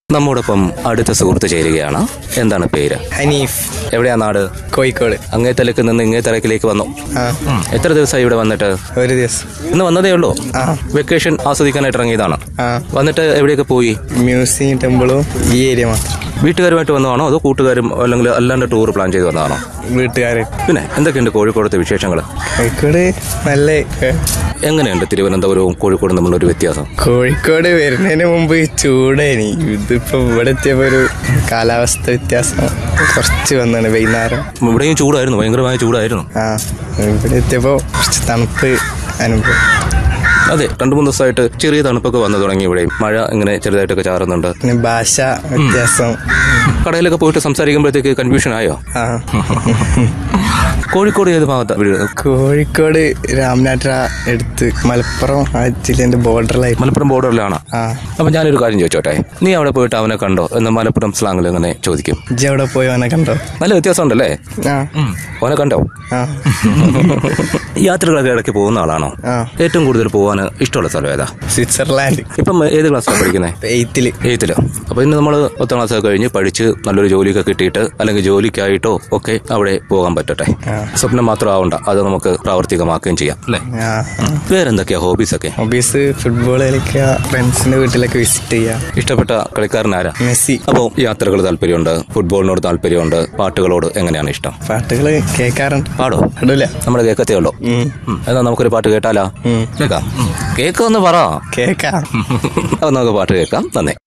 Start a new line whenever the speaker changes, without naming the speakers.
നമ്മോടൊപ്പം അടുത്ത സുഹൃത്ത് ചേരുകയാണ് എന്താണ് പേര്
ഹനീഫ്
എവിടെയാ നാട്
കോഴിക്കോട്
അങ്ങേ തലക്ക് നിന്ന് ഇങ്ങേ തലക്കിലേക്ക് വന്നു
ആ
എത്ര ദിവസമായി ഇവിടെ വന്നിട്ട്
ഒരു ദിവസം
ഇന്ന് വന്നതേ ഉള്ളൂ
ആ
വെക്കേഷൻ ആസ്വദിക്കാനായിട്ട് ഇറങ്ങിയതാണ്
ആ
വന്നിട്ട് എവിടെയൊക്കെ പോയി
മ്യൂസിയം ടെമ്പിളും ഈ ഏരിയ മാത്രം
വീട്ടുകാരുമായിട്ട് വന്നതാണോ അതോ കൂട്ടുകാരും അല്ലെങ്കിൽ അല്ലാണ്ട് ടൂർ പ്ലാൻ ചെയ്ത് വന്നതാണോ
വീട്ടുകാര്
പിന്നെ എന്തൊക്കെയുണ്ട് കോഴിക്കോടത്തെ വിശേഷങ്ങൾ
കോഴിക്കോട് നല്ല ഏ,
എങ്ങനെയുണ്ട് തിരുവനന്തപുരവും കോഴിക്കോടും തമ്മിലുള്ള ഒരു വ്യത്യാസം
കോഴിക്കോട് വരുന്നതിന് മുമ്പ് ചൂടേനി ഇതിപ്പോ ഇവിടെ എത്തിയപ്പോ ഒരു കാലാവസ്ഥ വ്യത്യാസം കുറച്ച് വന്നാണ് വൈകുന്നേരം
ഇവിടെയും ചൂടായിരുന്നു ഭയങ്കരമായ ചൂടായിരുന്നു
ആ ഇവിടെ എത്തിയപ്പോ കുറച്ച് തണുപ്പ് അനുഭവം
അതെ രണ്ടു മൂന്ന് ദിവസമായിട്ട് ചെറിയ തണുപ്പൊക്കെ വന്നു തുടങ്ങി ഇവിടെയും മഴ ഇങ്ങനെ ചെറുതായിട്ടൊക്കെ ചാറുന്നുണ്ട്
പിന്നെ ഭാഷ വ്യത്യാസം
കടയിലൊക്കെ പോയിട്ട് സംസാരിക്കുമ്പോഴത്തേക്ക് കൺഫ്യൂഷൻ ആയോ
ആ
കോഴിക്കോട് ഏത് ഭാഗത്താ വീട്
കോഴിക്കോട് രാമനാട്ര എടുത്ത് മലപ്പുറം ആ ജില്ലേന്റെ ബോർഡറിലായിട്ട്
മലപ്പുറം ബോർഡറിലാണ്
ആ
അപ്പൊ ഞാനൊരു കാര്യം ചോദിച്ചോട്ടെ നീ അവിടെ പോയിട്ട് അവനെ കണ്ടോ എന്ന് മലപ്പുറം സ്ലാങ്ങിൽ എങ്ങനെ ചോദിക്കും
ഇജ്ജ് അവിടെ പോയി അവനെ കണ്ടോ
നല്ല വ്യത്യാസം ഉണ്ടല്ലേ
ആ
അവനെ കണ്ടോ
ആ
യാത്രകളൊക്കെ ഇടയ്ക്ക് പോകുന്ന ആളാണോ
ആ
ഏറ്റവും കൂടുതൽ പോകാൻ ഇഷ്ടമുള്ള സ്ഥലം ഏതാ
സ്വിറ്റ്സർലാൻഡ്
ഇപ്പം ഏത് ക്ലാസ്സിലാണ് പഠിക്കുന്നത്
എയ്ത്തില്
എയ്ത്തില് അപ്പൊ ഇന്ന് നമ്മൾ പത്താം ക്ലാസ് ഒക്കെ കഴിഞ്ഞ് പഠിച്ച് നല്ലൊരു ജോലിയൊക്കെ കിട്ടിയിട്ട് അല്ലെങ്കിൽ ജോലിക്കായിട്ടോ ഒക്കെ അവിടെ പോകാൻ പറ്റട്ടെ
ആ.
സ്വപ്നം മാത്രം ആവണ്ട അത് നമുക്ക് പ്രാവർത്തികമാക്കുകയും ചെയ്യാം അല്ലേ
ആ
വേറെന്തൊക്കെയാ ഹോബീസ് ഒക്കെ
ഹോബീസ് ഫുട്ബോൾ കളിക്കുക ഫ്രണ്ട്സിന്റെ വീട്ടിലൊക്കെ വിസിറ്റ് ചെയ്യുക
ഇഷ്ടപ്പെട്ട കളിക്കാരനാരാ
മെസ്സി
അപ്പോൾ യാത്രകൾ താല്പര്യമുണ്ട് ഫുട്ബോളിനോട് താല്പര്യമുണ്ട് പാട്ടുകളോട് എങ്ങനെയാണ് ഇഷ്ടം
പാട്ടുകള് കേൾക്കാറുണ്ട്
പാടോ
പാടൂല
നമ്മുടെ കേൾക്കത്തേ ഉള്ളൂ
ഉം.
ഉം. എന്നാ നമുക്കൊരു പാട്ട് കേട്ടാലോ
ഉം.
കേൾക്കാം കേൾക്കാന്ന് പറ
കേൾക്കാം
അപ്പൊ നമുക്ക് പാട്ട് കേൾക്കാം നന്ദി